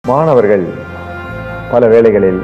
மாணவர்கள் பல வேளைகளில்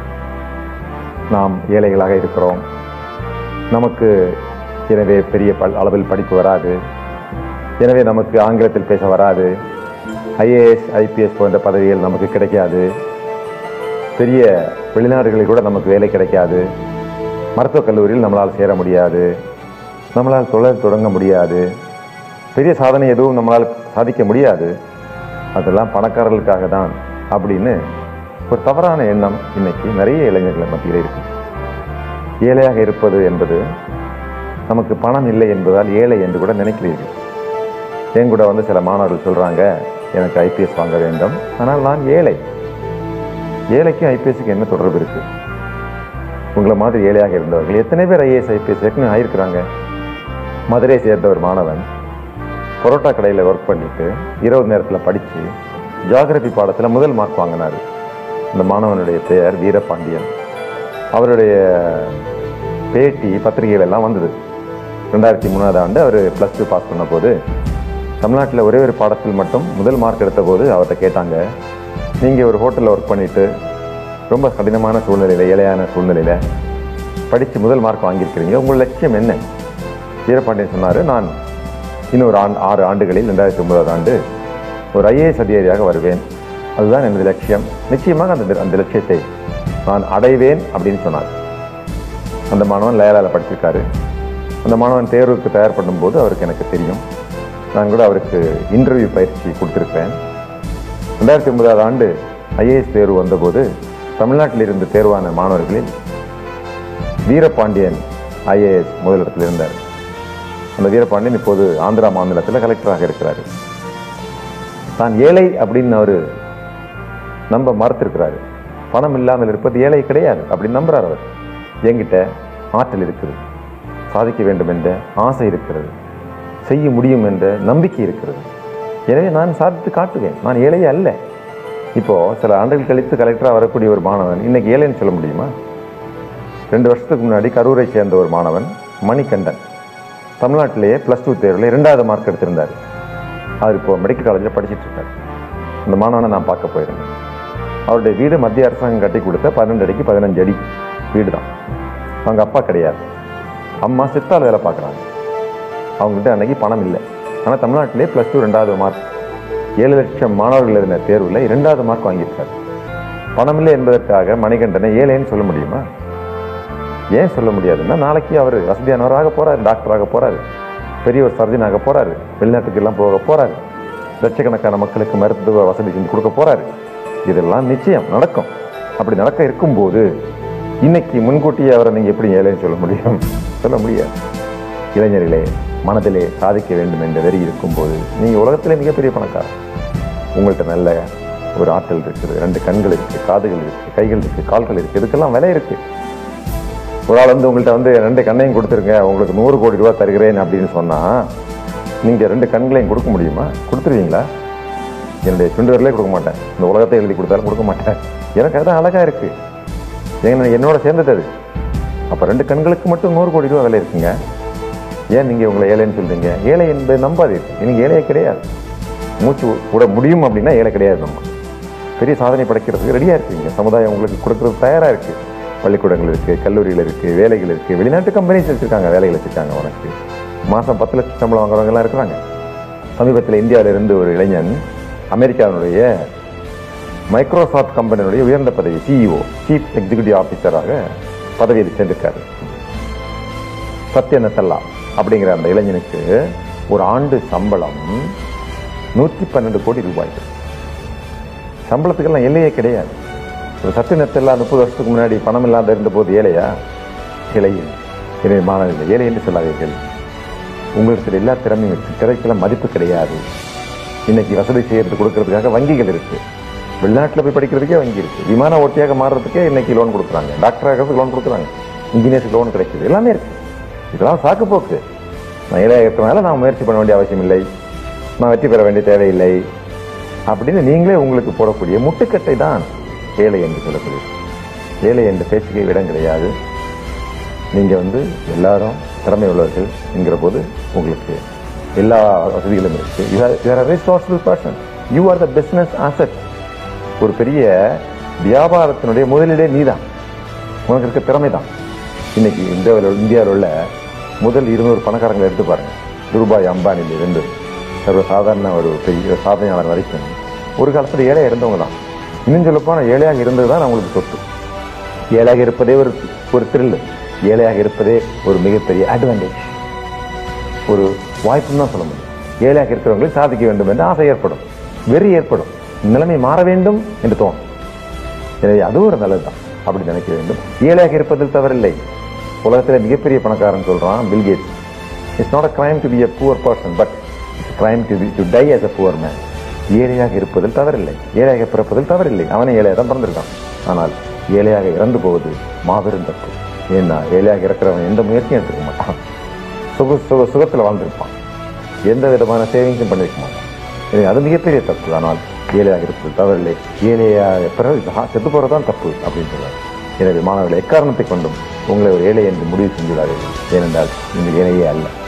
நாம் ஏழைகளாக இருக்கிறோம் நமக்கு எனவே பெரிய பல் அளவில் படிப்பு வராது எனவே நமக்கு ஆங்கிலத்தில் பேச வராது ஐஏஎஸ் ஐபிஎஸ் போன்ற பதவிகள் நமக்கு கிடைக்காது பெரிய வெளிநாடுகளில் கூட நமக்கு வேலை கிடைக்காது மருத்துவக் கல்லூரியில் நம்மளால் சேர முடியாது நம்மளால் தொழில் தொடங்க முடியாது பெரிய சாதனை எதுவும் நம்மளால் சாதிக்க முடியாது அதெல்லாம் பணக்காரர்களுக்காக தான் அப்படின்னு ஒரு தவறான எண்ணம் இன்னைக்கு நிறைய இளைஞர்கள் மத்தியில் இருக்கு ஏழையாக இருப்பது என்பது நமக்கு பணம் இல்லை என்பதால் ஏழை என்று கூட நினைக்கிறீர்கள் என் கூட வந்து சில மாணவர்கள் சொல்றாங்க எனக்கு ஐபிஎஸ் வாங்க வேண்டும் ஆனால் நான் ஏழை ஏழைக்கும் ஐபிஎஸ்க்கு என்ன தொடர்பு இருக்கு உங்களை மாதிரி ஏழையாக இருந்தவர்கள் எத்தனை பேர் ஐஏஎஸ் ஐபிஎஸ் ஏற்கனவே ஆயிருக்கிறாங்க மதுரையை சேர்ந்த ஒரு மாணவன் பரோட்டா கடையில் ஒர்க் பண்ணிட்டு இரவு நேரத்தில் படித்து ஜியாகிரபி பாடத்தில் முதல் மார்க் வாங்கினார் அந்த மாணவனுடைய பெயர் வீரபாண்டியன் அவருடைய பேட்டி பத்திரிகைகள் எல்லாம் வந்தது ரெண்டாயிரத்தி மூணாவது ஆண்டு அவர் ப்ளஸ் டூ பாஸ் பண்ண போது தமிழ்நாட்டில் ஒரே ஒரு பாடத்தில் மட்டும் முதல் மார்க் எடுத்த போது அவர்கிட்ட கேட்டாங்க நீங்கள் ஒரு ஹோட்டலில் ஒர்க் பண்ணிட்டு ரொம்ப கடினமான சூழ்நிலையில் ஏழையான சூழ்நிலையில் படித்து முதல் மார்க் வாங்கியிருக்கிறீங்க உங்கள் லட்சியம் என்ன வீரபாண்டியன் சொன்னார் நான் இன்னொரு ஆண்டு ஆறு ஆண்டுகளில் ரெண்டாயிரத்தி ஒன்பதாவது ஆண்டு ஒரு ஐஏஎஸ் அதிகாரியாக வருவேன் அதுதான் எனது லட்சியம் நிச்சயமாக அந்த அந்த லட்சியத்தை நான் அடைவேன் அப்படின்னு சொன்னார் அந்த மாணவன் லயலால படிச்சிருக்காரு அந்த மாணவன் தேர்வுக்கு தயார் பண்ணும்போது அவருக்கு எனக்கு தெரியும் நான் கூட அவருக்கு இன்டர்வியூ பயிற்சி கொடுத்துருப்பேன் ரெண்டாயிரத்தி ஒன்பதாவது ஆண்டு ஐஏஎஸ் தேர்வு வந்தபோது தமிழ்நாட்டில் இருந்து தேர்வான மாணவர்களில் வீரபாண்டியன் ஐஏஎஸ் முதலிடத்தில் இருந்தார் அந்த வீரபாண்டியன் இப்போது ஆந்திரா மாநிலத்தில் கலெக்டராக இருக்கிறார் தான் ஏழை அப்படின்னு அவர் நம்ப மறுத்திருக்கிறாரு பணம் இல்லாமல் இருப்பது ஏழை கிடையாது அப்படின்னு நம்புறார் அவர் என்கிட்ட ஆற்றல் இருக்குது சாதிக்க வேண்டும் என்ற ஆசை இருக்கிறது செய்ய முடியும் என்ற நம்பிக்கை இருக்கிறது எனவே நான் சாதித்து காட்டுவேன் நான் ஏழை அல்ல இப்போ சில ஆண்டுகள் கழித்து கலெக்டராக வரக்கூடிய ஒரு மாணவன் இன்னைக்கு ஏழைன்னு சொல்ல முடியுமா ரெண்டு வருஷத்துக்கு முன்னாடி கரூரை சேர்ந்த ஒரு மாணவன் மணிகண்டன் தமிழ்நாட்டிலேயே ப்ளஸ் டூ தேர்வில் இரண்டாவது மார்க் எடுத்திருந்தார் அவர் இப்போ மெடிக்கல் காலேஜில் படிச்சிட்டு இருக்காரு அந்த மாணவனை நான் பார்க்க போயிருந்தேன் அவருடைய வீடு மத்திய அரசாங்கம் கட்டி கொடுத்த பன்னெண்டு அடிக்கு பதினஞ்சு அடி வீடு தான் அவங்க அப்பா கிடையாது அம்மா சித்தால் வேலை பார்க்குறாங்க அவங்ககிட்ட அன்னைக்கு பணம் இல்லை ஆனால் தமிழ்நாட்டிலே ப்ளஸ் டூ ரெண்டாவது மார்க் ஏழு லட்சம் மாணவர்கள் எழுதின தேர்வில் இரண்டாவது மார்க் வாங்கியிருக்காரு பணம் இல்லை என்பதற்காக மணிகண்டனை ஏழைன்னு சொல்ல முடியுமா ஏன் சொல்ல முடியாதுன்னா நாளைக்கு அவர் வசதியானவராக போறாரு டாக்டராக போறாரு பெரிய ஒரு சர்ஜனாக போறாரு வெளிநாட்டுக்கு எல்லாம் போக போறாரு லட்சக்கணக்கான மக்களுக்கு மருத்துவ வசதி செஞ்சு கொடுக்க போறாரு இதெல்லாம் நிச்சயம் நடக்கும் அப்படி நடக்க இருக்கும்போது இன்னைக்கு முன்கூட்டியே அவரை நீங்க எப்படி ஏழைன்னு சொல்ல முடியும் சொல்ல முடியாது இளைஞர்களே மனதிலே சாதிக்க வேண்டும் என்ற வெறி இருக்கும்போது நீங்க உலகத்திலே மிகப்பெரிய பணக்காரர் உங்கள்கிட்ட நல்ல ஒரு ஆற்றல் இருக்குது ரெண்டு கண்கள் இருக்கு காதுகள் இருக்கு கைகள் இருக்கு கால்கள் இருக்கு இதுக்கெல்லாம் விலை இருக்கு ஒரு ஆள் வந்து உங்கள்கிட்ட வந்து ரெண்டு கண்ணையும் கொடுத்துருங்க உங்களுக்கு நூறு கோடி ரூபாய் தருகிறேன் அப்படின்னு சொன்னா நீங்க ரெண்டு கண்களையும் கொடுக்க முடியுமா கொடுத்துருவீங்களா என்னுடைய சுண்டு வரலே கொடுக்க மாட்டேன் இந்த உலகத்தை எழுதி கொடுத்தாலும் கொடுக்க மாட்டேன் எனக்கு அதுதான் அழகா இருக்கு ஏன்னா என்னோட சேர்ந்தது அது அப்ப ரெண்டு கண்களுக்கு மட்டும் நூறு கோடி ரூபாய் விலை இருக்குங்க ஏன் நீங்க உங்களை ஏழைன்னு சொல்றீங்க ஏழை என்பது நம்பாதீர்கள் நீங்க ஏழையே கிடையாது மூச்சு விட முடியும் அப்படின்னா ஏழை கிடையாது நம்ம பெரிய சாதனை படைக்கிறதுக்கு ரெடியா இருக்கீங்க சமுதாயம் உங்களுக்கு கொடுக்கறது தயாரா இருக்கு பள்ளிக்கூடங்கள் இருக்கு கல்லூரிகள் இருக்கு வேலைகள் இருக்கு வெளிநாட்டு கம்பெனிஸ் வச்சிருக்காங்க வேலைகள் வச்சிருக்காங்க உனக்கு மாசம் பத்து லட்சம் சம்பளம் வாங்குறவங்க எல்லாம் இருக்கிறாங்க சமீபத்தில் இந்தியாவில இருந்து ஒரு இளைஞன் அமெரிக்காவினுடைய மைக்ரோசாஃப்ட் கம்பெனியுடைய உயர்ந்த பதவி சிஇஓ சீஃப் எக்ஸிகியூட்டிவ் ஆபீசராக பதவியில் சேர்ந்திருக்காரு சத்ய நத்தல்லா அப்படிங்கிற அந்த இளைஞனுக்கு ஒரு ஆண்டு சம்பளம் நூற்றி பன்னெண்டு கோடி ரூபாய் சம்பளத்துக்கெல்லாம் எல்லையே கிடையாது ஒரு சத்திய நத்தல்லா முப்பது வருஷத்துக்கு முன்னாடி பணம் இல்லாத இருந்த போது ஏழையா ஏழை எனவே மாணவர்கள் ஏழை என்று சொல்லாதீர்கள் உங்களுக்கு எல்லா திறமையும் இருக்கு திறமைக்கெல்லாம் மதிப்பு கிடையாது இன்னைக்கு வசதி செய்யறது கொடுக்கறதுக்காக வங்கிகள் இருக்கு வெளிநாட்டில் போய் படிக்கிறதுக்கே வங்கி இருக்கு விமான ஓட்டியாக மாறுறதுக்கே இன்னைக்கு லோன் கொடுக்குறாங்க டாக்டராக லோன் கொடுக்குறாங்க இன்ஜினியர்ஸ்க்கு லோன் கிடைக்குது எல்லாமே இருக்கு இதெல்லாம் சாக்கு போக்கு நான் ஏழையாகிறதுனால நான் முயற்சி பண்ண வேண்டிய அவசியம் இல்லை நான் வெற்றி பெற வேண்டிய தேவையில்லை அப்படின்னு நீங்களே உங்களுக்கு போடக்கூடிய முட்டுக்கட்டை தான் ஏழை என்று சொல்லக்கூடிய ஏழை என்ற பேச்சுக்கே இடம் கிடையாது நீங்க வந்து எல்லாரும் திறமை உள்ளவர்கள் என்கிற போது உங்களுக்கு எல்லா வசதிகளும் இருக்கு you are resourceful person you are the business asset ஒரு பெரிய வியாபாரத்தினுடைய முதலீடே நீதான் உனக்கு இருக்க திறமை தான் இன்னைக்கு இந்தியாவில் இந்தியாவில் உள்ள முதல் இருநூறு பணக்காரங்களை எடுத்து பாருங்க துருபாய் அம்பானில இருந்து சர்வ சாதாரண ஒரு பெரிய சாதனையாளர் வரைக்கும் ஒரு காலத்துல ஏழையா இருந்தவங்க தான் இன்னும் சொல்லப்போனா ஏழையாக இருந்தது தான் அவங்களுக்கு சொத்து ஏழையாக இருப்பதே ஒரு ஒரு த்ரில் ஏழையாக இருப்பதே ஒரு மிகப்பெரிய அட்வான்டேஜ் ஒரு வாய்ப்புன்னு தான் சொல்ல முடியும் ஏழையாக இருக்கிறவங்களுக்கு சாதிக்க வேண்டும் என்று ஆசை ஏற்படும் வெறி ஏற்படும் நிலைமை மாற வேண்டும் என்று தோணும் எனவே அதுவும் ஒரு நல்லதுதான் அப்படி நினைக்க வேண்டும் ஏழையாக இருப்பதில் தவறில்லை உலகத்தில் மிகப்பெரிய பணக்காரன் சொல்றான் Bill Gates it's not a crime to be a poor person but it's crime to be to die as a poor man ஏழையாக இருப்பதில் தவறில்லை ஏழையாக பிறப்பதில் தவறில்லை அவனே ஏழையாக தான் பிறந்திருக்கான் ஆனால் ஏழையாக இறந்து போவது மாபெரும் தப்பு ஏன்னா ஏழையாக இருக்கிறவன் எந்த முயற்சியும் எடுத்துக்க மாட்டான் சுக சுக சுகத்தில் வாழ்ந்திருப்பான் எந்த விதமான சேவிங்ஸும் பண்ணிருக்க மாட்டான் எனவே அது மிகப்பெரிய தப்பு ஆனால் ஏழையாக இருப்பது தவறில்லை ஏழையாக பிறகு செத்து போறதுதான் தப்பு அப்படின்னு சொல்றாரு எனவே மாணவர்கள் எக்காரணத்தை கொண்டும் உங்களை ஒரு ஏழை என்று முடிவு செஞ்சுடாதீர்கள் ஏனென்றால் நீங்கள் ஏழையே அல்ல